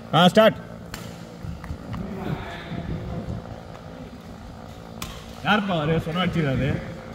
ஆ start யாருப்பா அவரு சொன்ன அடிச்சிடாரு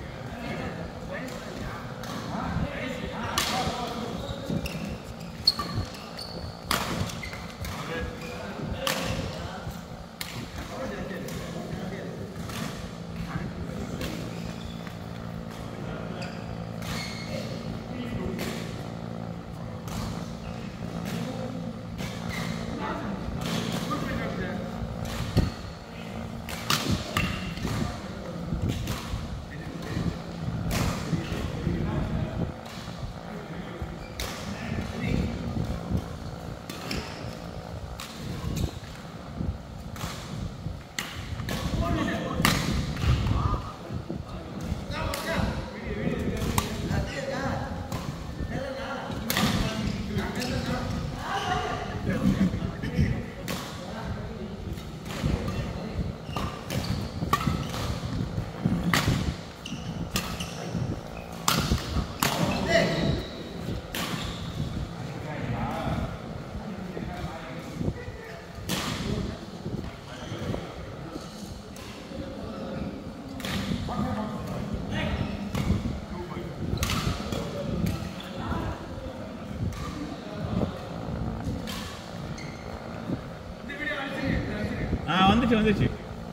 ஆ வந்துச்சு வந்துச்சு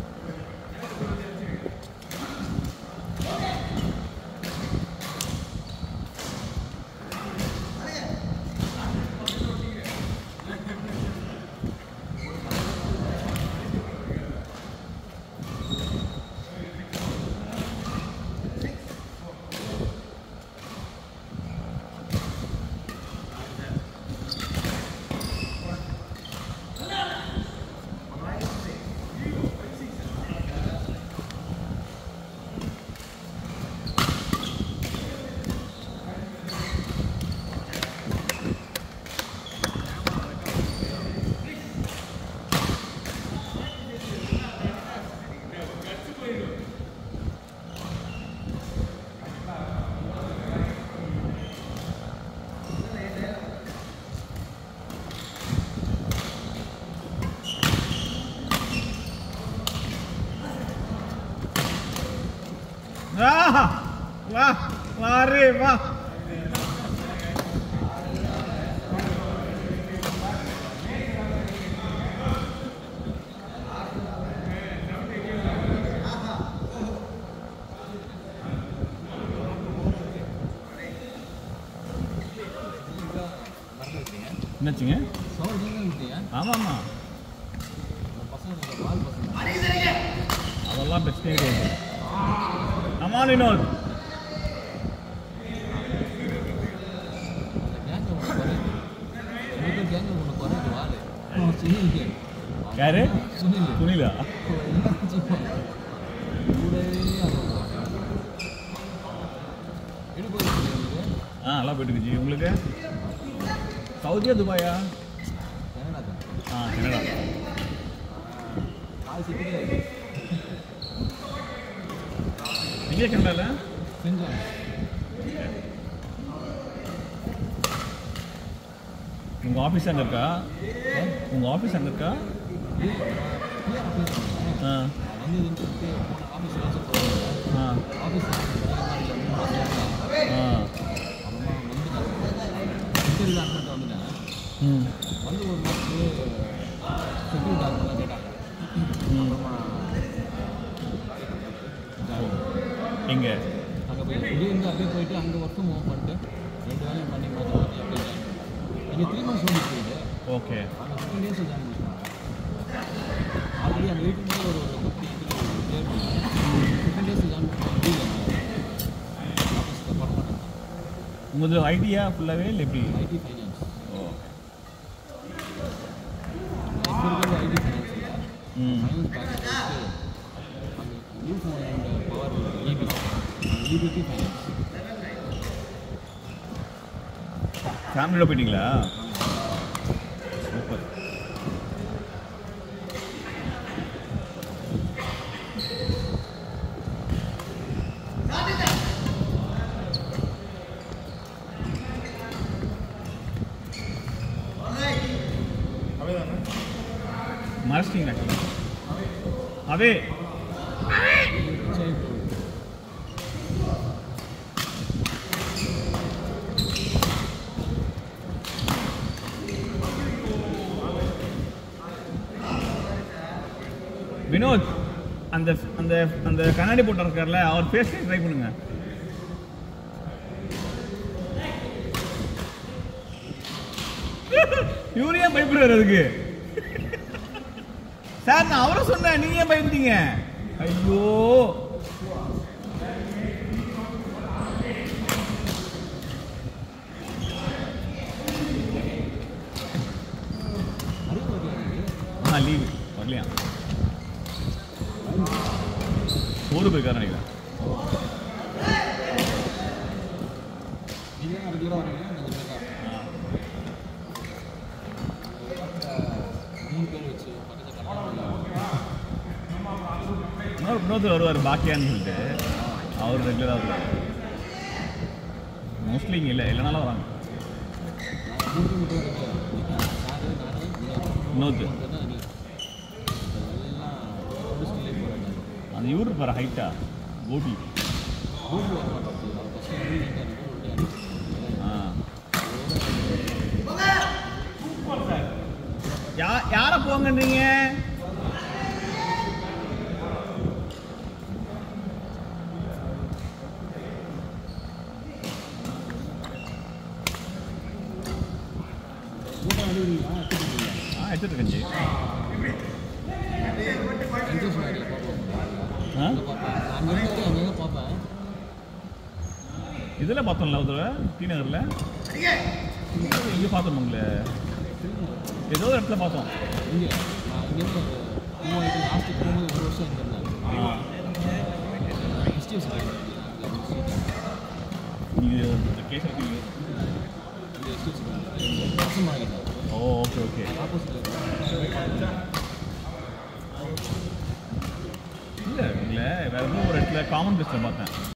ஆ வா வா ரே வா என்னாச்சுங்க சோறு நீங்கள் விட்டியா ஆமாம்மா பசங்க பால் பசங்க அதெல்லாம் பிரச்சனையே கிடையாது ஆமா வினோத் அந்த கேங்க ஒன்று குறையுது உங்களுக்கு கேங்க ஒன்று குறையுது வாள் சுனில் யாரு சுனில் துணிலா கூடவே இடுப்பு உங்களுக்கு ஆ நல்லா போயிட்டு இருந்துச்சு உங்களுக்கு சவுதியா துபாயா கனடா தான் ஆ கனடா கால் சிக்கிட்டே எங்கே கனடால செஞ்சோம் உங்க ஆஃபீஸ் அங்கே இருக்கா உங்க ஆஃபீஸ் அங்கே இருக்கா ஆ வந்து இதுன்னு சொல்லிட்டு போன ஆஃபீஸ் வச்சு போகிறேன் ஆ ஆஃபீஸ் ஆ அம்மா வந்துட்டேன் இன்டர்வியூ அட்மெண்ட் வந்துட்டேன் ம் வந்து ஒரு மாதத்துக்கு செக்யூரிட்டி ஆகலாம் கேட்டாங்க ம் அப்புறமா எங்கே அங்கே போய் திடீர்னு அப்படியே போயிட்டு அங்கே ஒர்க் ஃப்ரம் ஹோம் பண்ணிட்டு ரெண்டு வேலையும் பண்ணி மாற்றி மாற்றி அப்படியே join பண்ணேன். இங்கே த்ரீ மந்த்ஸ் ஓடி போயிட்டு ஓகே அங்கே ஃபிஃப்டீன் டேஸ் ஜாயின் பண்ணிட்டாங்க ஆல்ரெடி அங்கே இருக்கும்போது ஒரு ஒரு ஃபிஃப்டி இதில் கிளியர் பண்ணேன் ஃபிஃப்டீன் டேஸ் ஜாயின் பண்ணி ஆஃபீஸில் பண்ண மாட்டேன் உங்களது ஐடியா ஃபுல்லாகவே இல்லை எப்படி ஐடி ஃபைனான்ஸ் ஓகே இப்போ இருக்கிறது ஐடி ஃபைனான்ஸ் இல்லை ம் ஃபைனான்ஸ் பேக்கேஜ் வந்து அந்த யூஸ் அண்ட் பவர் இபி இபிடி ஃபைனான்ஸ் ஃபேமிலியோட போயிட்டீங்களா சூப்பர் அப்படிதானே மறைச்சிட்டீங்க அதே சரி வினோத் அந்த அந்த அந்த கண்ணாடி போட்டு இருக்கார்ல அவர் பேச ட்ரை பண்ணுங்க இவரு ஏன் பயப்படுறாரு அதுக்கு சார் நான் அவரை சொன்னேன் நீங்க ஏன் பயந்துட்டீங்க ஐயோ அறிவு வரல ஆ லீவு வரலையா ஊரு போயிருக்காரு நினைக்கிறேன் நீங்கள் ரெகுலராக வரீங்க நாங்கள் ரெகுலராக மூணு பேர் வச்சு பக்கத்தில் கரெக்டாக இன்னொரு இன்னொருத்தர் வருவார் பாக்கியான்னு சொல்லிட்டு அவர் ரெகுலராக வருவார் மோஸ்ட்லி இங்கே இல்லை இல்லைனாலும் வராங்க மூணு பேர் மட்டும் வரீங்க சாரு நானு இன்னொருத்தர் மூணு பேர் தான் நீ எல்லாம் முடிச்சுட்டு போகிறாங்க அந்த இவர் இருப்பார் ஹைட்டா கோபி மூணு வர மாட்டேங்குது அவர் ஃபஸ்ட்டு மூணு இருக்காரு ஆ யா யாரை போங்கன்றீங்க மூட்டை அடிக்கிறீங்களா எடுத்துக்கிறீங்களா ஆ எடுத்துட்டு கஞ்சி இன்ட்ரெஸ்ட் ஆகிடல பார்ப்போம் ஆ அங்கே பார்ப்பேன் அங்கே இருந்து அங்கங்கே பார்ப்பேன் இதில் பார்த்தோம்ல ஒரு தடவை டி நகரில் எங்கே பார்த்தோம் உங்களை ஏதோ ஒரு இடத்துல பார்த்தோம் இங்கே நான் இங்கேருந்து மூவ் ஆகிட்டு லாஸ்ட்டு போகும்போது ஒரு வருஷம் இங்கே இருந்தேன் ஆ ஹிஸ்ட்ரி சார் இது கேஸ் இருக்கீங்க இந்த ஹிஸ்ட்ரி வருஷம் ஆகிட்டேன் ஓ ஓகே ஓகே ஆப்போசிட்டில் இல்லை இல்லை வேறு ஏதோ ஒரு இடத்துல காமன் பிஸ்டில் பார்த்தேன்